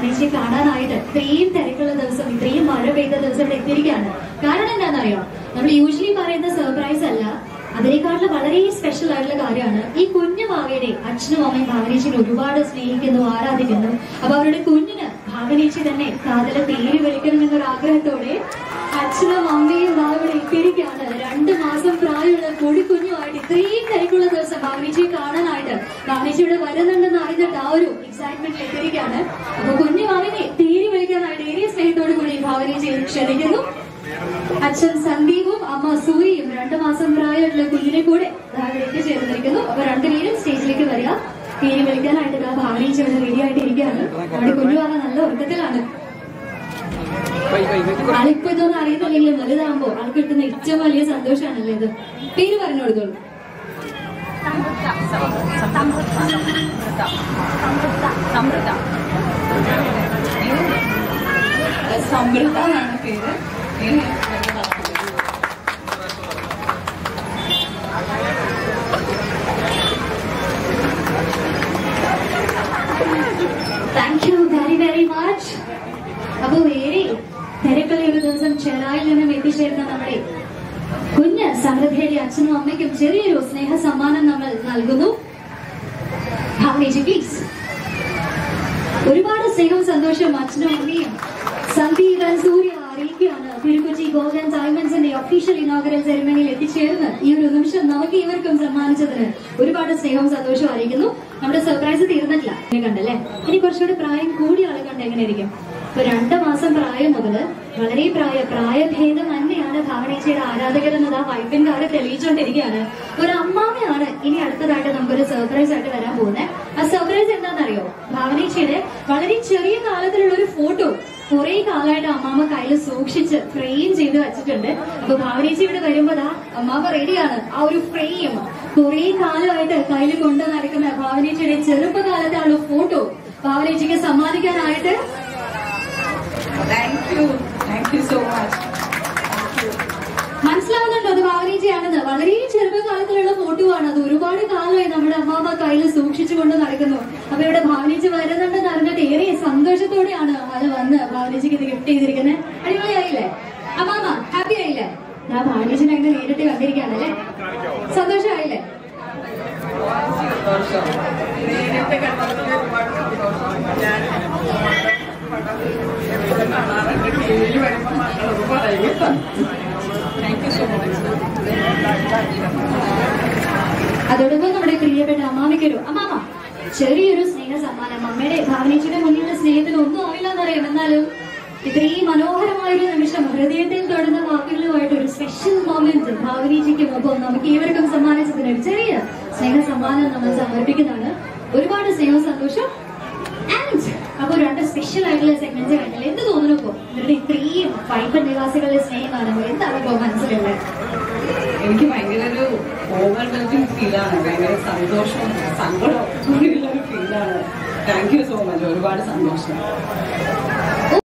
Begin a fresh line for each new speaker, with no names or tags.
ഭാവനേച്ചിയെ കാണാനായിട്ട് ഇത്രയും തിരക്കുള്ള ദിവസം ഇത്രയും മഴ പെയ്ത ദിവസം ഇവിടെ എത്തിയിരിക്കുകയാണ് കാരണം എന്താണെന്നറിയോ നമ്മൾ യൂഷ്വലി പറയുന്ന സർപ്രൈസ് അല്ല അതിനേക്കാട്ടിലും വളരെ സ്പെഷ്യൽ ആയിട്ടുള്ള കാര്യമാണ് ഈ കുഞ്ഞു ഭാവയുടെ അച്ഛനും അമ്മയും ഭാവനേച്ചിനെ ഒരുപാട് സ്നേഹിക്കുന്നു ആരാധിക്കുന്നു അപ്പൊ അവരുടെ കുഞ്ഞിന് ഭാവനേച്ചി തന്നെ കാതലെ പേര് വിളിക്കണമെന്നൊരു ആഗ്രഹത്തോടെ അച്ഛനും അമ്മയും ഭാവയുടെ എത്തിയിരിക്കുകയാണ് രണ്ട് മാസം പ്രായമുള്ള പൊടിക്കുഞ്ഞുമായിട്ട് ഇത്രയും തിരക്കുള്ള ദിവസം ഭാവനേച്ചിയെ കാണാനായിട്ട് ഭാവനേച്ചി ഇവിടെ വരുന്നുണ്ടെന്ന് അറിഞ്ഞിട്ട് ആ ഒരു എക്സൈറ്റ്മെന്റിൽ എത്തിയിരിക്കുകയാണ് അപ്പൊ കുഞ്ഞു ഭാവനെ പേര് വിളിക്കാനായിട്ട് ഏറിയ സ്നേഹത്തോടു കൂടി ഭാവനേച്ചി ക്ഷണിക്കുന്നു അച്ഛൻ സന്ദീപും അമ്മ സൂര്യയും രണ്ടു മാസം പ്രായമായിട്ടുള്ള കുഞ്ഞിനെ കൂടെ ഇവിടെ എത്തിച്ചേർന്നിരിക്കുന്നു അപ്പൊ രണ്ടുപേരും സ്റ്റേജിലേക്ക് വരിക പേര് വിളിക്കാനായിട്ട് ആ ഭാവനേച്ചി ഇവിടെ റെഡി ആയിട്ട് ഇരിക്കുകയാണ് നമ്മുടെ കുഞ്ഞു ഭാവ നല്ല ഉറക്കത്തിലാണ് ആളിപ്പോ ഇതൊന്നും അറിയത്തില്ലെങ്കിലും വലുതാകുമ്പോ ആൾക്ക് കിട്ടുന്ന ഏറ്റവും വലിയ സന്തോഷമാണല്ലേ ഇത് പേര് പറഞ്ഞു കൊടുത്തോളൂ
സമൃദ്ധ എന്നാണ് പേര് ഇനി
thank you very very much അപ്പൊ വേറെ തിരക്കുള്ള ഒരു ദിവസം ചെറായിൽ നിന്നും എത്തിച്ചേരുന്ന നമ്മുടെ കുഞ്ഞ് സമൃദ്ധയുടെ അച്ഛനും അമ്മയ്ക്കും ചെറിയൊരു സ്നേഹ സമ്മാനം നമ്മൾ നൽകുന്നു ഭാവനേജി പ്ലീസ് ഒരുപാട് സ്നേഹവും സന്തോഷവും അച്ഛനും അമ്മയും സന്ദീപൻ സൂര്യ അറിയിക്കുകയാണ് തിരുക്കൊച്ചി ഗോൾഡൻ ഡയമണ്ട്സിന്റെ ഒഫീഷ്യൽ ഇനോഗ്രൽ സെറിമണിയിൽ എത്തിച്ചേർന്ന് ഈ ഒരു നിമിഷം നമുക്ക് ഇവർക്കും സമ്മാനിച്ചതിന് ഒരുപാട് സ്നേഹവും സന്തോഷവും അറിയിക്കുന്നു നമ്മുടെ സർപ്രൈസ് തീർന്നിട്ടില്ല ഇനി കണ്ടല്ലേ ഇനി കുറച്ചുകൂടി പ്രായം കൂടിയ ആളെ കണ്ട് എങ്ങനെയിരിക്കും ഇപ്പൊ രണ്ട് മാസം പ്രായം മുതല് വളരെ പ്രായ പ്രായഭേദം തന്നെയാണ് ഭാവനേച്ചിയുടെ ആരാധകരെന്നത് ആ വൈഫിൻ കാർഡ് തെളിയിച്ചുകൊണ്ടിരിക്കുകയാണ് ഒരു അമ്മാമയാണ് ഇനി അടുത്തതായിട്ട് നമുക്കൊരു സർപ്രൈസ് ആയിട്ട് വരാൻ പോകുന്നത് ആ സർപ്രൈസ് എന്താണെന്നറിയോ ഭാവനേച്ചിയുടെ വളരെ ചെറിയ കാലത്തിലുള്ള ഒരു ഫോട്ടോ കുറെ കാലമായിട്ട് അമ്മാമ്മ കയ്യിൽ സൂക്ഷിച്ച് ഫ്രെയിം ചെയ്ത് വെച്ചിട്ടുണ്ട് അപ്പൊ ഭാവനേച്ചി ഇവിടെ വരുമ്പോ ദാ അമ്മാമ്മ റെഡിയാണ് ആ ഒരു ഫ്രെയിം കുറെ കാലമായിട്ട് കയ്യിൽ കൊണ്ട് നടക്കുന്ന ഭാവനേച്ചിയുടെ ചെറുപ്പകാലത്തെ ആ ഒരു ഫോട്ടോ ഭാവനേച്ചിക്ക് സമ്മാനിക്കാനായിട്ട്
thank you thank you so much
മനസ്സിലാവുന്നുണ്ടോ അത് ഭാവനേച്ചിയാണെന്ന് വളരെ ചെറുപ്പകാലത്തിലുള്ള ഫോട്ടോ ആണ് അത് ഒരുപാട് കാലമായി നമ്മുടെ അമ്മാമ്മ കയ്യിൽ സൂക്ഷിച്ചുകൊണ്ട് നടക്കുന്നു അപ്പൊ ഇവിടെ ഭാവനേച്ചി വരുന്നുണ്ടെന്ന് അറിഞ്ഞിട്ട് ഏറെ സന്തോഷത്തോടെയാണ് ആള് വന്ന് ഭാവനേച്ചിക്ക് ഇത് ഗിഫ്റ്റ് ചെയ്തിരിക്കുന്നത് അടിപൊളിയായില്ലേ അമ്മാമ്മ ഹാപ്പി ആയില്ലേ ഞാൻ ഭാവനേച്ചിനെ അങ്ങനെ നേരിട്ട് കണ്ടിരിക്കുകയാണല്ലേ സന്തോഷമായില്ലേ
സന്തോഷം നേരിട്ട് കണ്ടതിൽ ഒരുപാട് സന്തോഷം ഞാൻ എപ്പോഴും കാണാറുണ്ട് ടി വിയിൽ വരുമ്പോൾ മക്കളോട് പറയും താങ്ക് യു സോ മച്ച്
അതോടൊപ്പം നമ്മുടെ പ്രിയപ്പെട്ട അമ്മാമയ്ക്കൊരു അമ്മാമ ചെറിയൊരു സ്നേഹ സമ്മാനം അമ്മയുടെ ഭാവനേച്ചിയുടെ മുന്നിലുള്ള സ്നേഹത്തിന് ഒന്നും ആവില്ല എന്നറിയാം എന്നാലും ഇത്രയും മനോഹരമായൊരു നിമിഷം ഹൃദയത്തിൽ തൊടുന്ന വാക്കുകളുമായിട്ട് ഒരു സ്പെഷ്യൽ മൊമെന്റ് ഭാവനേച്ചിക്കും ഒപ്പം നമുക്ക് ഏവർക്കും സമ്മാനിച്ചതിന് ഒരു ചെറിയ സ്നേഹ സമ്മാനം നമ്മൾ സമർപ്പിക്കുന്നതാണ് ഒരുപാട് സ്നേഹവും സന്തോഷം ആൻഡ് അപ്പൊ രണ്ട് സ്പെഷ്യൽ ആയിട്ടുള്ള സെഗ്മെന്റ്സ് കണ്ടില്ല എന്ത് തോന്നുന്നു ഇപ്പോ ഇവരുടെ ഇത്രയും വൈബൻ നിവാസികളുടെ സ്നേഹമാണ് എന്താണ് ഇപ്പോ മനസ്സിലുള്ളത്
എനിക്ക് ഭയങ്കര ഒരു ഓവർവെൽമിംഗ് ഫീലാണ് ഭയങ്കര സന്തോഷവും സങ്കടവും കൂടിയുള്ള ഒരു ഫീലാണ് താങ്ക് യു സോ മച്ച് ഒരുപാട് സന്തോഷം